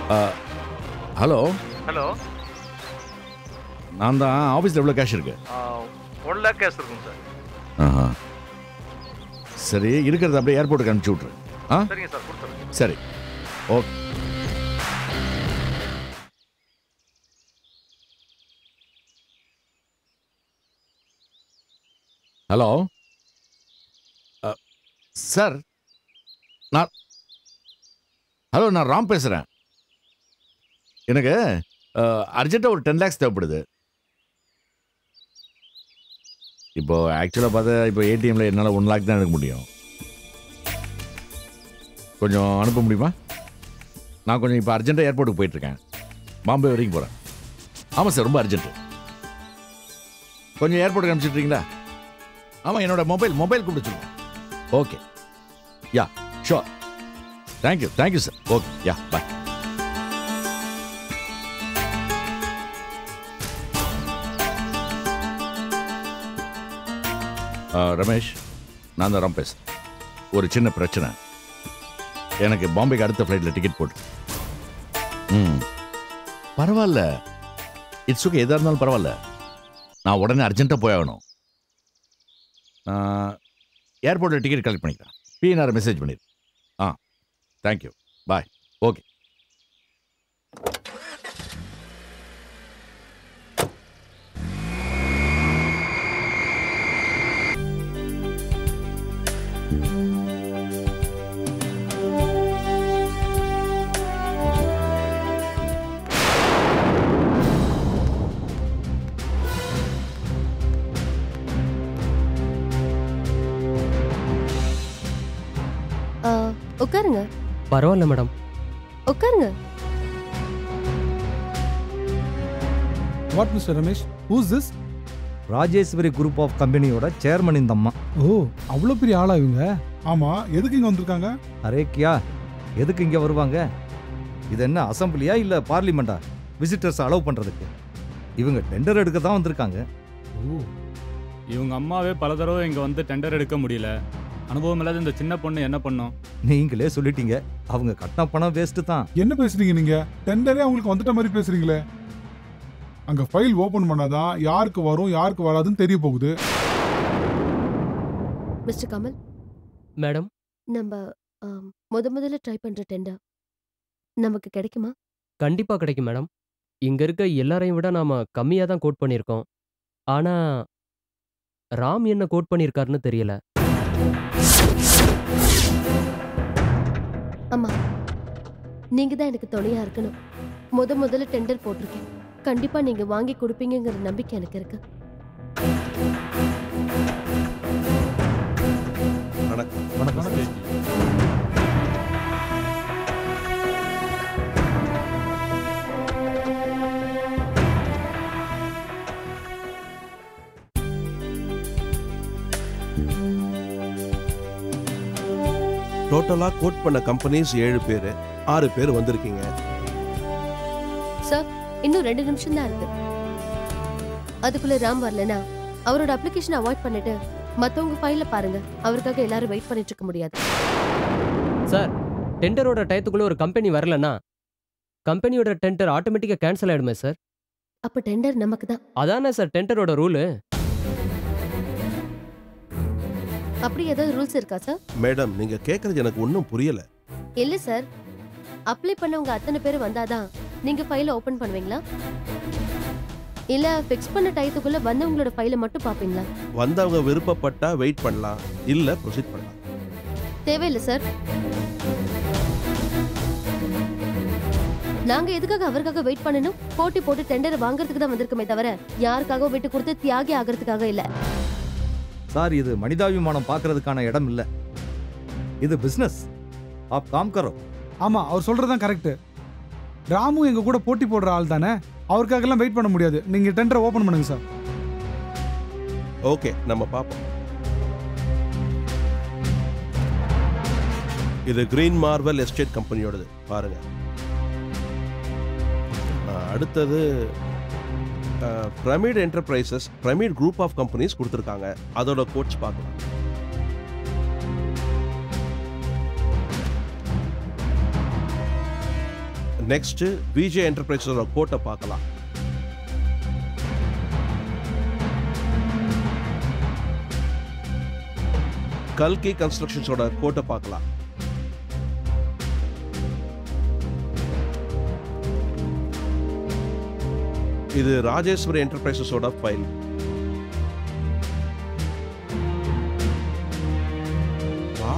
Hello hello நான் தான் ஆஃபீஸில் எவ்வளோ கேஷ் இருக்கு ஒன் லேக் கேஸ் இருக்குங்க சார் ஆஹா சரி இருக்கிறத அப்படியே ஏர்போர்ட்டுக்கு அனுப்பிச்சி விட்ரு ஆ சரிங்க சார் கொடுத்துருங்க சரி ஓகே ஹலோ சார் நான் ஹலோ நான் ராம் பேசுகிறேன் எனக்கு அர்ஜென்ட்டாக ஒரு டென் லேக்ஸ் தேவைப்படுது இப்போ ஆக்சுவலாக பார்த்தா இப்போ ஏடிஎம்ல என்னால் ஒன் லேக் தான் எடுக்க முடியும் கொஞ்சம் அனுப்ப முடியுமா நான் கொஞ்சம் இப்போ அர்ஜென்ட்டாக ஏர்போர்ட்டுக்கு போயிட்டுருக்கேன் பாம்பே வரைக்கும் போகிறேன் ஆமாம் சார் ரொம்ப அர்ஜென்ட்டு கொஞ்சம் ஏர்போர்ட்டுக்கு அனுப்பிச்சிட்றீங்களா ஆமாம் என்னோட மொபைல் மொபைல் கொடுத்துருங்க okay yeah sure thank you thank you sir okay yeah bye Ramesh நான் தான் ராம் பேசுகிறேன் ஒரு சின்ன பிரச்சனை எனக்கு பாம்பேக்கு அடுத்த ஃப்ளைட்டில் டிக்கெட் போட்டு ம் பரவாயில்ல இட்ஸ் ஓகே எதாக இருந்தாலும் பரவாயில்ல நான் உடனே அர்ஜென்ட்டாக போயாகணும் நான் ஏர்போர்ட்டில் டிக்கெட் கலெக்ட் பண்ணிக்கிறேன் பிஎன்ஆர் மெசேஜ் பண்ணிடு ஆ தேங்க்யூ பாய் ஓகே ஆ, உட்காருங்க பரவாயில்ல மேடம் உட்காருங்க what mister Ramesh who's this Rajeshwari group of கம்பெனியோட சேர்மன் இந்த அம்மா ஓ அவ்வளோ பெரிய ஆளா இவங்க ஆமா எதுக்கு இங்க வந்திருக்காங்க அரேக்கியா எதுக்கு இங்கே வருவாங்க இது என்ன அசம்பிளியா இல்லை பார்லிமெண்டா விசிட்டர்ஸ் அலோவ் பண்ணுறதுக்கு இவங்க டெண்டர் எடுக்க தான் வந்திருக்காங்க இவங்க அம்மாவே பல தடவை இங்கே வந்து டெண்டர் எடுக்க முடியல அனுபவம் இல்லாத இந்த சின்ன பொண்ணு என்ன பண்ணும் நீங்களே சொல்லிட்டீங்க அவங்க கட்டின பணம் வேஸ்ட்டு தான் என்ன பேசுறீங்க நீங்க டெண்டரே அவங்களுக்கு வந்துட்ட மாதிரி பேசுறீங்களே அங்க ஃபைல் ஓபன் பண்ணாதான் யாருக்கு வரும் யாருக்கு வராதுன்னு தெரிய போகுது மிஸ்டர் கமல் மேடம் நம்ம ஆம், முத முதல்ல ட்ரை பண்ற டெண்டர் நமக்கு கிடைக்குமா கண்டிப்பாக கிடைக்கும் மேடம் இங்கே இருக்க எல்லாரையும் விட நாம் கம்மியாக தான் கோட் பண்ணியிருக்கோம் ஆனால் ராம் என்ன கோட் பண்ணியிருக்காருன்னு தெரியல அம்மா நீங்க தான் எனக்கு துணையா இருக்கணும் முத முதல்ல டெண்டர் போட்டிருக்கேன் கண்டிப்பா நீங்க வாங்கி கொடுப்பீங்கங்கிற நம்பிக்கை எனக்கு இருக்கு வணக்கம் வணக்கம் டோட்டலா கோட் பண்ண கம்பெனிஸ் ஏழு பேர் ஆறு பேர் வந்திருக்கீங்க சார் இன்னும் ரெண்டு நிமிஷம் தான் இருக்கு அதுக்குள்ள ராம் வரலனா அவரோட அப்ளிகேஷன் அவாய்ட் பண்ணிட்டு மத்தவங்க ஃபைல பாருங்க அவருக்காக எல்லாரும் வெயிட் பண்ணிட்டு இருக்க முடியாது சார் டெண்டரோட டயத்துக்குள்ளே ஒரு கம்பெனி வரலன்னா கம்பெனியோட டெண்டர் ஆட்டோமேட்டிக்காக கேன்சல் ஆகிடுமே சார் அப்ப டெண்டர் நமக்கு தான் அதானே சார் டெண்டரோட ரூலு அப்படி ஏதாவது ரூல்ஸ் இருக்கா சார் மேடம் நீங்க கேக்குறது எனக்கு ஒன்றும் புரியல இல்ல சார் அப்ளை பண்ணவங்க அத்தனை பேர் வந்தாதான் நீங்க ஃபைல ஓபன் பண்ணுவீங்களா இல்ல ஃபிக்ஸ் பண்ண டயத்துக்குள்ள வந்தவங்களோட ஃபைல மட்டும் பாப்பீங்களா வந்தவங்க விருப்பப்பட்டா வெயிட் பண்ணலாம் இல்ல ப்ரொசீட் பண்ணலாம் தேவையில்லை சார் நாங்க எதுக்காக அவருக்காக வெயிட் பண்ணணும் போட்டி போட்டு டெண்டர் வாங்குறதுக்கு தான் வந்திருக்கோமே தவிர யாருக்காகவும் விட்டு கொடுத்து தியாகி ஆகிறதுக்காக இல்ல சார் இது மனிதாபிமானம் பார்க்கறதுக்கான இடம் இல்லை இது பிஸ்னஸ் ஆப் காம் கரோ ஆமா அவர் சொல்றதுதான் கரெக்ட் ராமு எங்க கூட போட்டி போடுற ஆள் தானே அவருக்காகலாம் வெயிட் பண்ண முடியாது நீங்க டெண்டரை ஓபன் பண்ணுங்க சார் ஓகே நம்ம பார்ப்போம் இது கிரீன் மார்வல் எஸ்டேட் கம்பெனியோடது பாருங்க ஆ, அடுத்தது pyramid enterprises pyramid group of companies கொடுத்துருக்காங்க அதோட கோட்ஸ் பார்க்கலாம் நெக்ஸ்ட் விஜய் என்டர்பிரைஸோட கோட்டை பார்க்கலாம் கல்கி கன்ஸ்ட்ரக்ஷன்ஸோட கோட்டை பார்க்கலாம் இது ராஜேஸ்வரி என்டர்பிரைசஸோட ஃபைல் வா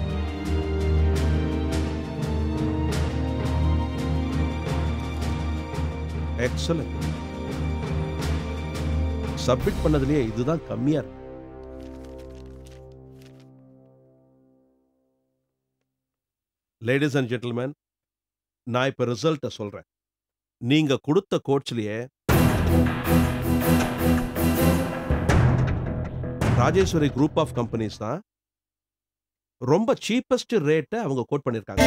எக்ஸலண்ட் சப்மிட் பண்ணதுலயே இதுதான் கம்மியா இருக்கு லேடிஸ் அண்ட் ஜென்டில்மேன் நான் இப்ப ரிசல்ட்டை சொல்றேன் நீங்க கொடுத்த கோட்ஸ்லயே ராஜேஸ்வரி குரூப் ஆஃப் கம்பெனிஸ் தான் ரொம்ப சீப்பஸ்ட் ரேட்டை அவங்க கோட் பண்ணிருக்காங்க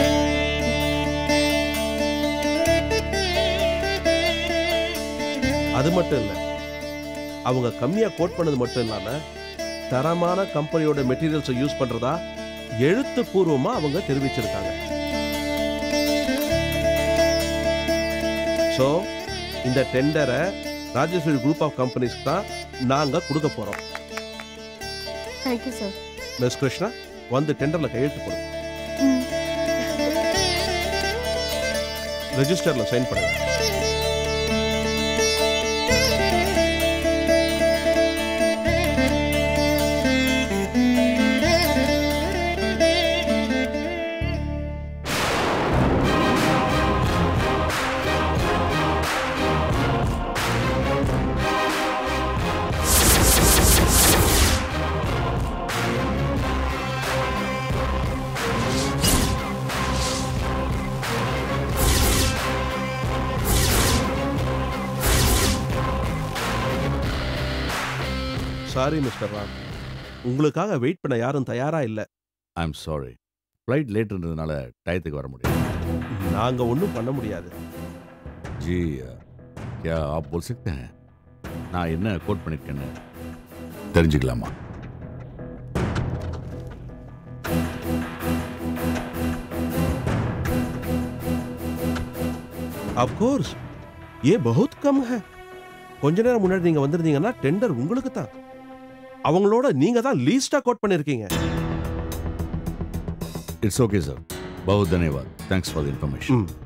அது மட்டும் இல்ல அவங்க கம்மியா கோட் பண்ணது மட்டும் இல்லாம தரமான கம்பெனியோட மெட்டீரியல்ஸை யூஸ் பண்றதா எழுத்துப்பூர்வமா அவங்க தெரிவிச்சிருக்காங்க ஸோ இந்த டெண்டரை ராஜேஸ்வரி குரூப் ஆஃப் கம்பெனிஸ்க்கு தான் நாங்க கொடுக்க போறோம் தேங்க்யூ சார் மிஸ் கிருஷ்ணா வந்து டெண்டர்ல கையெழுத்து போடுங்க ரெஜிஸ்டர்ல சைன் பண்ணுங்க சாரி மிஸ்டர் ராம் உங்களுக்காக வெயிட் பண்ண யாரும் தயாரா இல்ல ஐ எம் சாரி ஃப்ளைட் லேட்டுன்றதுனால டயத்துக்கு வர முடியும் நாங்க ஒன்றும் பண்ண முடியாது जी क्या आप बोल सकते हैं நான் என்ன கோட் பண்ணிருக்கேன்னு தெரிஞ்சுக்கலாமா of course ये बहुत கம் है கொஞ்ச நேரம் முன்னாடி நீங்க வந்திருந்தீங்கன்னா டெண்டர் உங்களுக்கு தான் அவங்களோட நீங்க தான் லீஸ்டா கோட் பண்ணிருக்கீங்க இட்ஸ் ஓகே சார் பகுத் தன்யவாத் தேங்க்ஸ் ஃபார் த இன்ஃபர்மேஷன் ம்.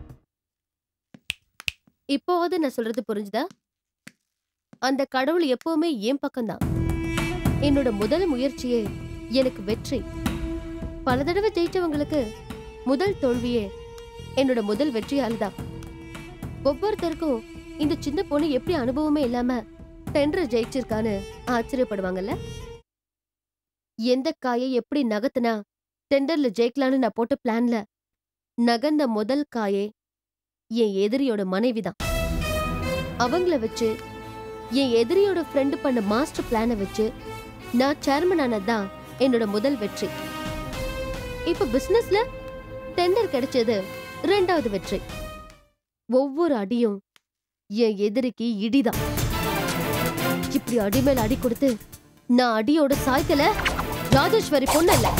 இப்போவாது நான் சொல்றது புரிஞ்சுதா அந்த கடவுள் எப்பவுமே என் பக்கம்தான் என்னோட முதல் முயற்சியே எனக்கு வெற்றி பல தடவை ஜெயிச்சவங்களுக்கு முதல் தோல்வியே என்னோட முதல் வெற்றியால் தான் ஒவ்வொருத்தருக்கும் இந்த சின்ன பொண்ணு எப்படி அனுபவமே இல்லாம டெண்டர் ஜெயிச்சிருக்கான்னு ஆச்சரியப்படுவாங்கல்ல எந்த காயை எப்படி நகர்த்துனா டெண்டர்ல ஜெயிக்கலான்னு நான் போட்ட பிளான்ல நகர்ந்த முதல் காயே என் எதிரியோட மனைவிதான் அவங்கள வச்சு என் எதிரியோட ஃப்ரெண்டு பண்ண மாஸ்டர் பிளானை வச்சு நான் சேர்மன் ஆனதுதான் என்னோட முதல் வெற்றி இப்ப பிசினஸ்ல டெண்டர் கிடைச்சது ரெண்டாவது வெற்றி ஒவ்வொரு அடியும் என் எதிரிக்கு இடிதான் இப்படி அடி மேல அடி கொடுத்து நான் அடியோட சாய்க்கல ராஜேஸ்வரி பொண்ணு இல்ல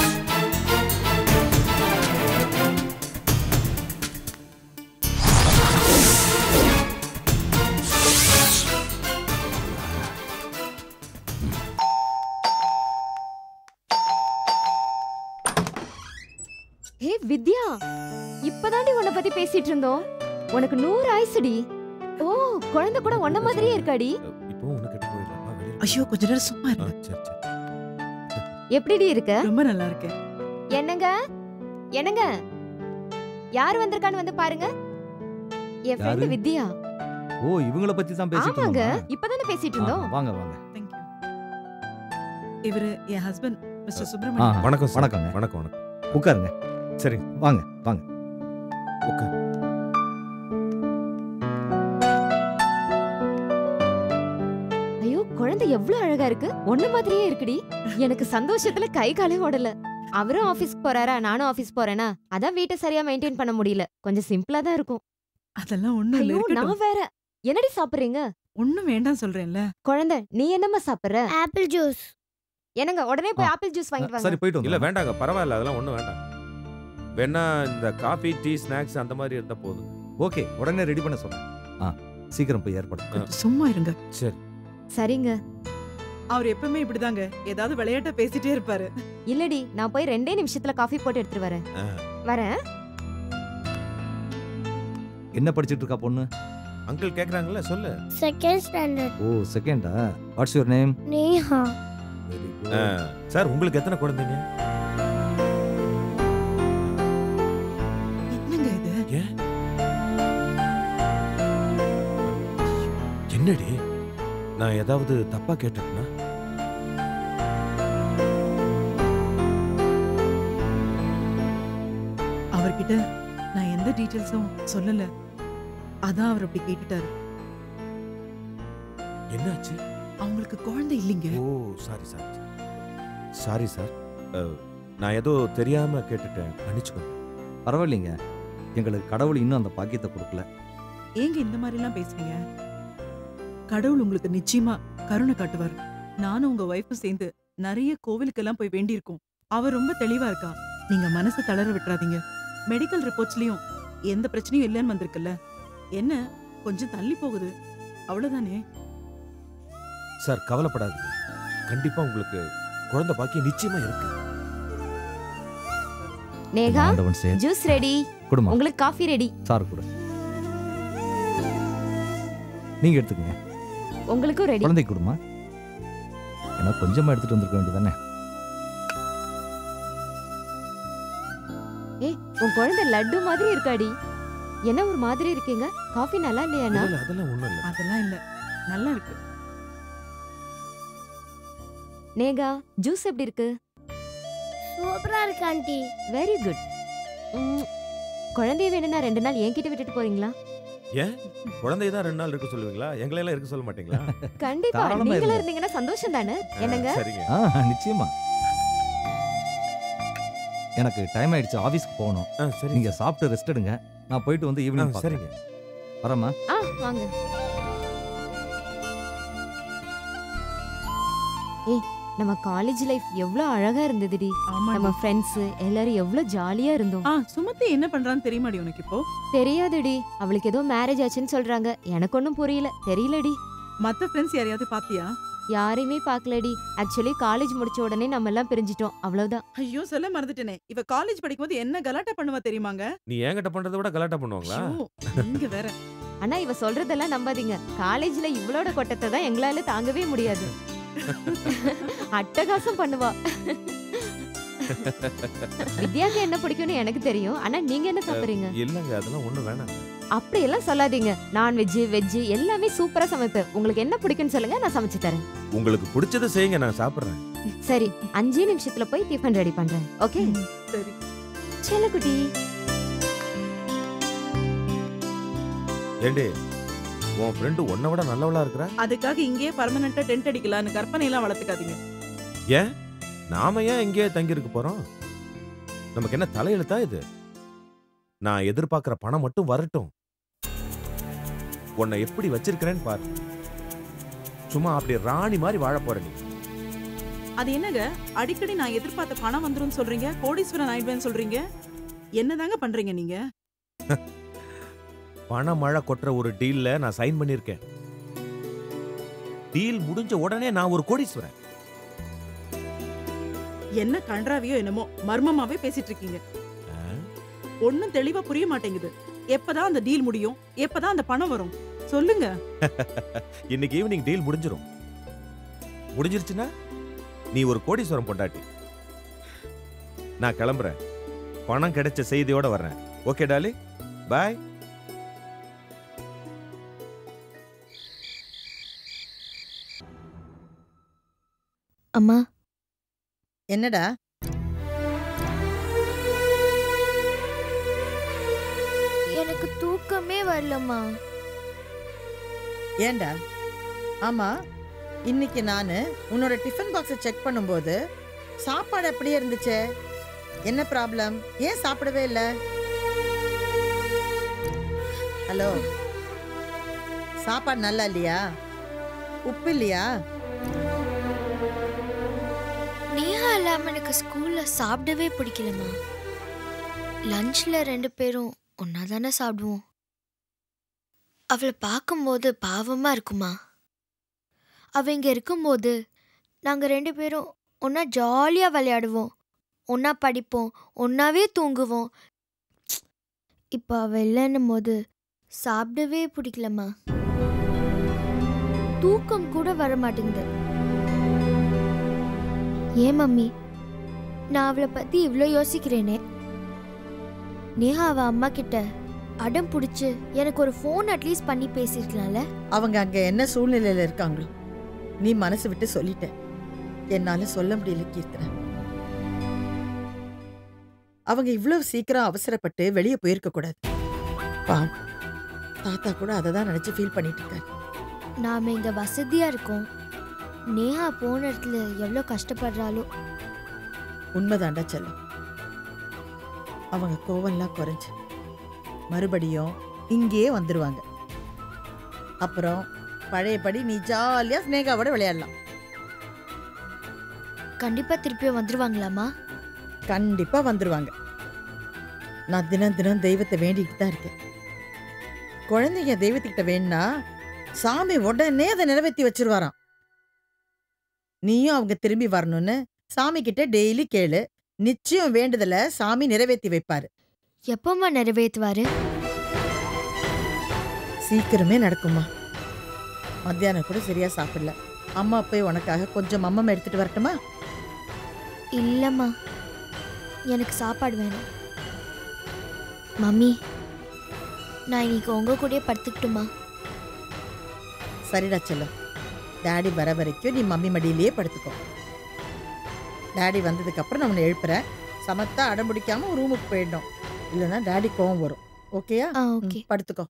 ஹே வித்யா இப்பதாண்டி உன்னை பத்தி பேசிட்டு இருந்தோம் உனக்கு நூறு ஆயுசுடி ஓ குழந்தை கூட உன்ன மாதிரியே இருக்காடி இப்போ உனக்கு கிட்ட போயிடலாமா வெளியில ஐயோ கொஞ்ச நேரம் சும்மா ஆ, இருங்க சரி சரி எப்படிடி இருக்க ரொம்ப நல்லா இருக்கேன் என்னங்க என்னங்க யார் வந்திருக்கான்னு வந்து பாருங்க என் ஃப்ரெண்டு யாரு? வித்யா ஓ இவங்கள பத்தி தான் பேசிட்டு ஆமாங்க இருந்தோமா? இப்பதானே பேசிட்டு ஆ, இருந்தோம் வாங்க வாங்க தேங்க்யூ இவரு என் ஹஸ்பண்ட் மிஸ்டர் ஆ, சுப்பிரமணியம் வணக்கம் சார். வணக்கங்க. வணக்கம் வணக்கம் உட்காருங்க சரி வாங்க வாங்க உட்கார் ஐயோ குழந்தை எவ்வளவு அழகா இருக்கு ஒன்ன மாதிரியே இருக்குடி எனக்கு சந்தோஷத்துல கை காலே ஓடல அவரும் ஆபீஸ்க்கு போறாரா நானும் ஆபீஸ் போறேனா அதான் வீட்டை சரியா மெயின்டைன் பண்ண முடியல கொஞ்சம் சிம்பிளா தான் இருக்கும் அதெல்லாம் ஒண்ணும் இல்ல ஐயோ இருக்கட்டும் நான் வேற என்னடி சாப்பிடுறீங்க ஒண்ணும் வேண்டாம் சொல்றேன்ல குழந்தை நீ என்னம்மா சாப்பிடுற ஆப்பிள் ஜூஸ் என்னங்க உடனே போய் ஆ. ஆப்பிள் ஜூஸ் வாங்கிட்டு வாங்க சரி போயிட்டு இல்ல வந்து வேண்டாங்க பரவாயில்ல அதெல்லாம் ஒண்ணும் வேண்டாம் வேணா இந்த காஃபி டீ ஸ்நாக்ஸ் அந்த மாதிரி இருந்தா போதும் ஓகே உடனே ரெடி பண்ண சொல்றேன் ஆ சீக்கிரம் போய் ஏற்பாடு சும்மா இருங்க சரி சரிங்க அவர் எப்பவுமே இப்படிதாங்க ஏதாவது விளையாட்டா பேசிட்டே இருப்பாரு இல்லடி நான் போய் ரெண்டே நிமிஷத்துல காஃபி போட்டு எடுத்துட்டு வரேன் ஆ. வரேன் என்ன படிச்சிட்டு இருக்கா பொண்ணு அங்கிள் கேக்குறாங்கல்ல சொல்லு செகண்ட் ஸ்டாண்டர்ட் ஓ செகண்டா what's your name Neha very ஆ, சார் உங்களுக்கு எத்தனை குழந்தைங்க என்னங்க இது ஏன் என்னடி நான் ஏதாவது தப்பா கேட்டேன்னா அவர்கிட்ட நான் எந்த டீட்டெயில்ஸும் சொல்லல அதான் அவர் அப்படி கேட்டுட்டாரு என்னாச்சு அவங்களுக்கு குழந்தை இல்லைங்க ஓ சாரி சாரி சாரி சார் நான் ஏதோ தெரியாம கேட்டுட்டேன் மன்னிச்சுக்கோ பரவாயில்லைங்க எங்களுக்கு கடவுள் இன்னும் அந்த பாக்கியத்தை கொடுக்கல ஏங்க இந்த மாதிரி எல்லாம் பேசுறீங்க கடவுள் உங்களுக்கு நிச்சயமா கருணை காட்டுவார் நானும் உங்க ஒய்ஃபும் சேர்ந்து நிறைய கோவிலுக்கெல்லாம் போய் வேண்டியிருக்கோம் அவர் ரொம்ப தெளிவா இருக்கா நீங்க மனசை தளர விட்டுறாதீங்க மெடிக்கல் ரிப்போர்ட்ஸ்லயும் எந்த பிரச்சனையும் இல்லைன்னு வந்திருக்குல்ல என்ன கொஞ்சம் தள்ளி போகுது அவ்வளவுதானே சார் கவலைப்படாதீங்க கண்டிப்பா உங்களுக்கு குழந்தை பாக்கியம் நிச்சயமா இருக்கு நேகா ஆண்டவன் சேர் ஜூஸ் ரெடி கொடுமா உங்களுக்கு காஃபி ரெடி சார் கொடு நீங்க எடுத்துக்கங்க உங்களுக்கும் ரெடி குழந்தைக்கு கொடுமா ஏன்னா கொஞ்சமா எடுத்துட்டு வந்திருக்க வேண்டியதானே ஏய் உன் குழந்தை லட்டு மாதிரி இருக்காடி என்ன ஒரு மாதிரி இருக்கீங்க காஃபி நல்லா இல்லையாண்ணா இல்ல, அதெல்லாம் ஒண்ணும் இல்ல அதெல்லாம் இல்ல நல்லா இருக்கு நேகா ஜூஸ் எப்படி இருக்கு சூப்பரா இருக்கு ஆண்டி வெரி குட் குழந்தைய வேணும்னா ரெண்டு நாள் என்கிட்ட விட்டுட்டு போறீங்களா ஏன் குழந்தை தான் ரெண்டு நாள் இருக்க சொல்லுவீங்களா எங்களை எல்லாம் இருக்க சொல்ல மாட்டீங்களா கண்டிப்பா தாராளமா நீங்களும் இருங்க. இருந்தீங்கன்னா சந்தோஷம் தானே என்னங்க சரிங்க ஆ நிச்சயமா எனக்கு டைம் ஆயிடுச்சு ஆபீஸ்க்கு போகணும் ஆ, சரிங்க நீங்க சாப்பிட்டு ரெஸ்ட் எடுங்க நான் போயிட்டு வந்து ஆ, ஈவினிங் சரிங்க பார்க்குறேன் வரேம்மா ஆ வாங்க ஏய் நம்ம காலேஜ் லைஃப் எவ்வளவு அழகா இருந்ததுடி ஆமா நம்ம ஃப்ரெண்ட்ஸ் எல்லாரும் எவ்வளவு ஜாலியா இருந்தோம் ஆ சுமதி என்ன பண்றான்னு தெரியுமாடி உனக்கு இப்போ தெரியாதுடி அவளுக்கு ஏதோ மேரேஜ் ஆச்சுன்னு சொல்றாங்க எனக்கு ஒன்றும் புரியல தெரியலடி மத்த ஃப்ரெண்ட்ஸ் யாரையாவது பாத்தியா யாரையுமே பார்க்கலடி ஆக்சுவலி காலேஜ் முடிச்ச உடனே நம்ம எல்லாம் பிரிஞ்சிட்டோம் அவ்வளவுதான் ஐயோ சொல்ல மறந்துட்டேனே இவ காலேஜ் படிக்கும்போது என்ன கலாட்டா பண்ணுவா தெரியுமாங்க நீ என்கிட்ட பண்றதை விட கலாட்டா பண்ணுவாங்களா ஐயோ, நீங்க வேற ஆனா இவ சொல்றதெல்லாம் நம்பாதீங்க காலேஜ்ல இவளோட கொட்டத்தை தான் எங்களால தாங்கவே முடியாது அட்டகாசம் பண்ணுவா வித்யாக்கு என்ன பிடிக்கும்னு எனக்கு தெரியும் ஆனா நீங்க என்ன சாப்பிடுறீங்க இல்லங்க அதெல்லாம் ஒண்ணும் வேணாம் அப்படி எல்லாம் சொல்லாதீங்க நான்வெஜ் வெஜ் எல்லாமே சூப்பரா சமைப்பேன் உங்களுக்கு என்ன பிடிக்கும்னு சொல்லுங்க நான் சமைச்சு தரேன் உங்களுக்கு பிடிச்சதை செய்யுங்க நான் சாப்பிடுறேன் சரி அஞ்சே நிமிஷத்துல போய் டிஃபன் ரெடி பண்றேன் ஓகே சரி செல்லக்குட்டி ஏண்டி உன் ஃப்ரெண்டு உன்னை விட நல்லவளா இருக்கிறா அதுக்காக இங்கேயே பர்மனண்டா டென்ட் அடிக்கலாம்னு கற்பனை எல்லாம் வளர்த்துக்காதீங்க ஏன் நாம ஏன் இங்கேயே தங்கி இருக்க போறோம் நமக்கு என்ன தலையெழுத்தா இது நான் எதிர்பார்க்கிற பணம் மட்டும் வரட்டும் உன்னை எப்படி வச்சிருக்கிறேன்னு பாரு சும்மா அப்படி ராணி மாதிரி வாழ போற நீ அது என்னங்க அடிக்கடி நான் எதிர்பார்த்த பணம் வந்துரும்னு சொல்றீங்க கோடீஸ்வரன் ஆயிடுவேன்னு சொல்றீங்க என்னதாங்க பண்றீங்க நீங்க பண மழை கொட்டுற ஒரு டீல்ல நான் சைன் பண்ணிருக்கேன் டீல் முடிஞ்ச உடனே நான் ஒரு கோடீஸ்வரன் என்ன கன்றாவியோ என்னமோ மர்மமாவே பேசிட்டு இருக்கீங்க ஒண்ணும் தெளிவா புரிய மாட்டேங்குது எப்பதான் அந்த டீல் முடியும் எப்பதான் அந்த பணம் வரும் சொல்லுங்க இன்னைக்கு ஈவினிங் டீல் முடிஞ்சிரும் முடிஞ்சிருச்சுன்னா நீ ஒரு கோடீஸ்வரம் பொண்டாட்டி நான் கிளம்புறேன் பணம் கிடைச்ச செய்தியோட வர்றேன் ஓகே டாலி பாய் அம்மா என்னடா எனக்கு தூக்கமே வரலம்மா ஏன்டா ஆமா இன்னைக்கு நான் உன்னோட டிஃபன் பாக்ஸை செக் பண்ணும்போது சாப்பாடு அப்படியே இருந்துச்சே என்ன ப்ராப்ளம் ஏன் சாப்பிடவே இல்லை ஹலோ சாப்பாடு நல்லா இல்லையா உப்பு இல்லையா நேஹா இல்லாம எனக்கு ஸ்கூல்ல சாப்பிடவே பிடிக்கலம்மா லஞ்ச்ல ரெண்டு பேரும் ஒன்னா தானே சாப்பிடுவோம் அவளை பார்க்கும்போது பாவமா இருக்குமா அவ இங்க இருக்கும்போது நாங்க ரெண்டு பேரும் ஒண்ணா ஜாலியா விளையாடுவோம் ஒண்ணா படிப்போம் ஒண்ணாவே தூங்குவோம் இப்போ அவ இல்லைன்னும் போது சாப்பிடவே பிடிக்கலம்மா தூக்கம் கூட வர மாட்டேங்குது ஏன் மம்மி நான் அவளை பத்தி இவ்வளோ யோசிக்கிறேனே நேஹா அவ அம்மா கிட்ட அடம் பிடிச்சு எனக்கு ஒரு ஃபோன் அட்லீஸ்ட் பண்ணி பேசியிருக்கலாம்ல அவங்க அங்க என்ன சூழ்நிலையில இருக்காங்களோ நீ மனசு விட்டு சொல்லிட்ட என்னால சொல்ல முடியல கீர்த்தனை அவங்க இவ்வளவு சீக்கிரம் அவசரப்பட்டு வெளியே போயிருக்க கூடாது பாவம் தாத்தா கூட அதை தான் நினைச்சு ஃபீல் பண்ணிட்டு இருக்காரு நாம இங்க வசதியா இருக்கோம் நேஹா போன இடத்துல எவ்வளோ கஷ்டப்படுறாளோ உண்மைதாண்டா செல்லம் அவங்க கோவம்லாம் குறைஞ்சு மறுபடியும் இங்கேயே வந்துருவாங்க அப்புறம் பழையபடி நீ ஜாலியா ஸ்னேகாவோட விளையாடலாம் கண்டிப்பா திருப்பியும் வந்துருவாங்களாமா கண்டிப்பா வந்துருவாங்க நான் தினம் தினம் தெய்வத்தை வேண்டிக்கிட்டு தான் இருக்கேன் குழந்தைங்க தெய்வத்துக்கிட்ட வேணும்னா சாமி உடனே அதை நிறைவேற்றி வச்சிருவாராம் நீயும் அவங்க திரும்பி வரணும்னு சாமி கிட்ட டெய்லி கேளு நிச்சயம் வேண்டுதல சாமி நிறைவேற்றி வைப்பாரு எப்பமா நிறைவேற்றுவாரு சீக்கிரமே நடக்குமா மத்தியானம் கூட சரியா சாப்பிடல அம்மா போய் உனக்காக கொஞ்சம் மம்மம் எடுத்துட்டு வரட்டுமா இல்லம்மா எனக்கு சாப்பாடு வேணும் மம்மி நான் இன்னைக்கு உங்க கூடயே படுத்துக்கிட்டுமா சரிடா செல்லம் டாடி வர வரைக்கும் நீ மம்மி மடியிலேயே படுத்துக்கோ டாடி வந்ததுக்கு அப்புறம் நான் உன்னை எழுப்புறேன் சமத்தா அடம் பிடிக்காம ரூமுக்கு போயிடணும் இல்லைன்னா டாடி கோவம் வரும் ஓகேயா ஆ ம், ஓகே படுத்துக்கோ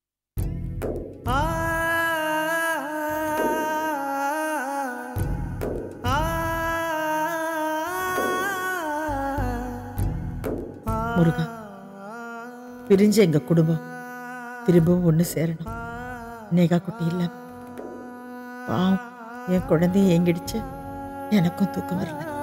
முருகா பிரிஞ்ச எங்க குடும்பம் திரும்பவும் ஒன்று சேரணும் நேகா குட்டி இல்ல பாவம் என் குழந்தைய எங்கிடுச்சு எனக்கும் தூக்கம் வரல